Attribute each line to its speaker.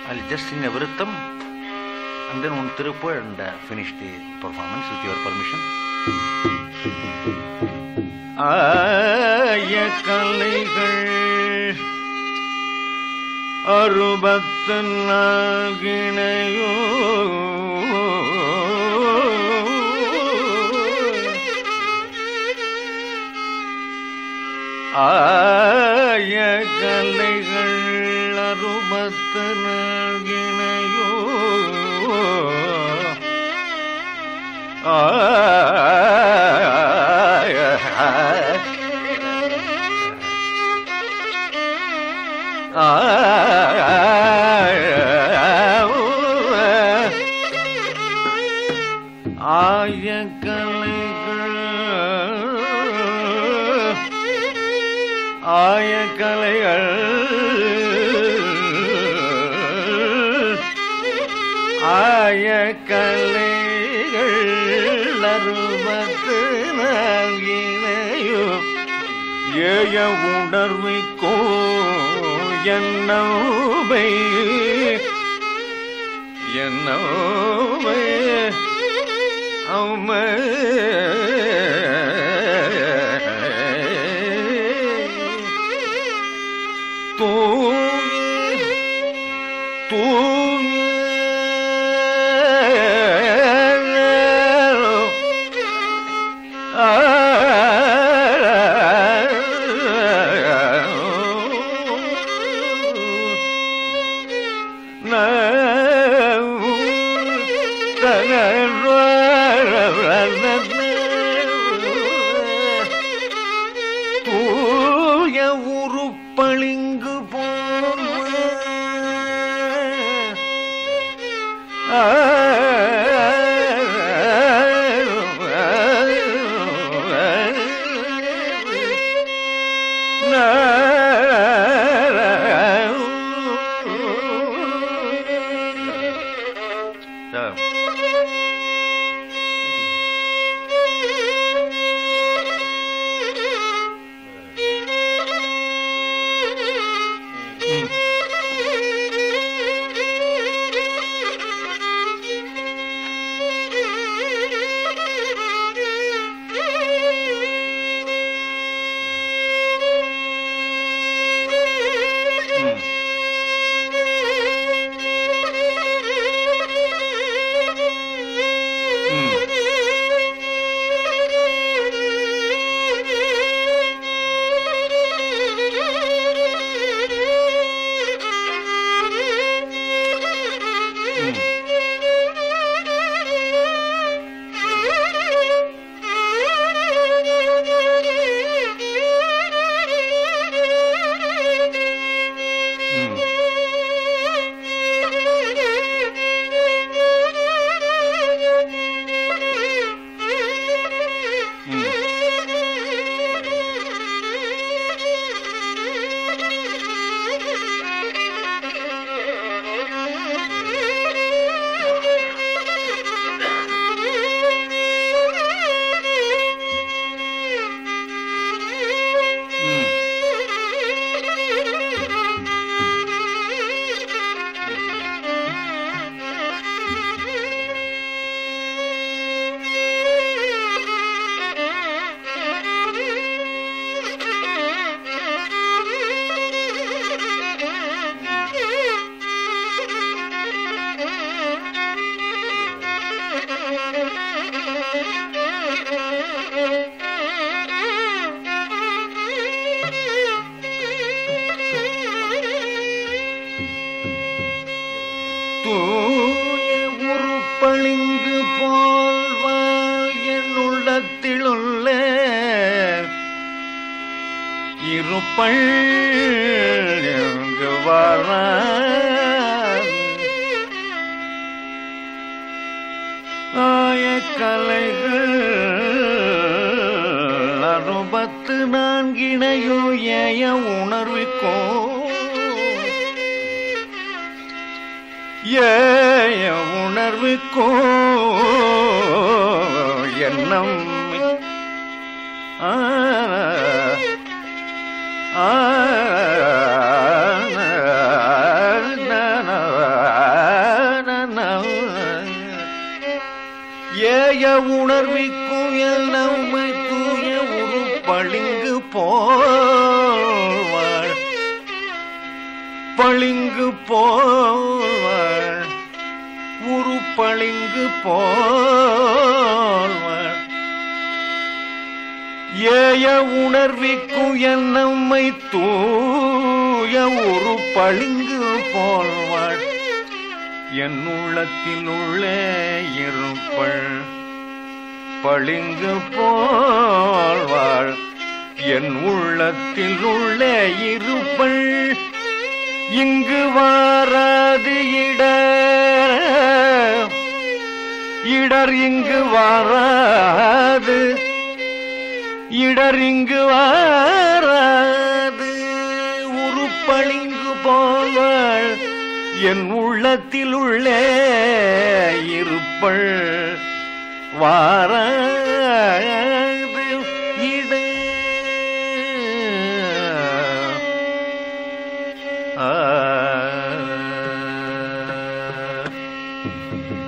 Speaker 1: I'll just sing a Vrittam and then one Tirupur and uh, finish the performance with your permission. ஆய கலைகள் அறுபத்து நாகினையோ ஆய கலைகள் அறுபத்து நாகினையோ ஆய கலைகள் ஆய கலைகள் ஆய கலைகள் அறுபத்து நான்கினையோ ஏய உணர்விக்கோ என்னவை என்னவை அம்மை தூய தூய தூய உருப்பளிங்கு போல் தூய உருப்பளிங்கு போல் வாழ் என் உள்ளத்திலுள்ள இருப்பள் எங்கு வர ஆய கலைகள் அறுபத்து நான்கினையோ ஏய உணர்விக்கோ ஏய உணர்வுக்கோ எண்ணம் ஆ ஆ ஏய உணர்விக்கும் நம்மை தூய உரு பளிங்கு போவாள் பளிங்கு போவாள் உரு பளிங்கு போவாள் ஏய உணர்விக்கும் நம்மை தூய ஒரு பளிங்கு போல்வாள் என் உள்ளத்தில் உள்ளே இருப்பள் பளிங்கு போல்வாள் என் உள்ளத்தில் உள்ளே இருப்பள் இங்கு வாராது இடர் இடர் இங்கு வாராது இடர் இங்கு வாராது உருப்பளிங்கு போவாள் என் உள்ளத்தில் உள்ளே இருப்பள் வாராது இட ஆ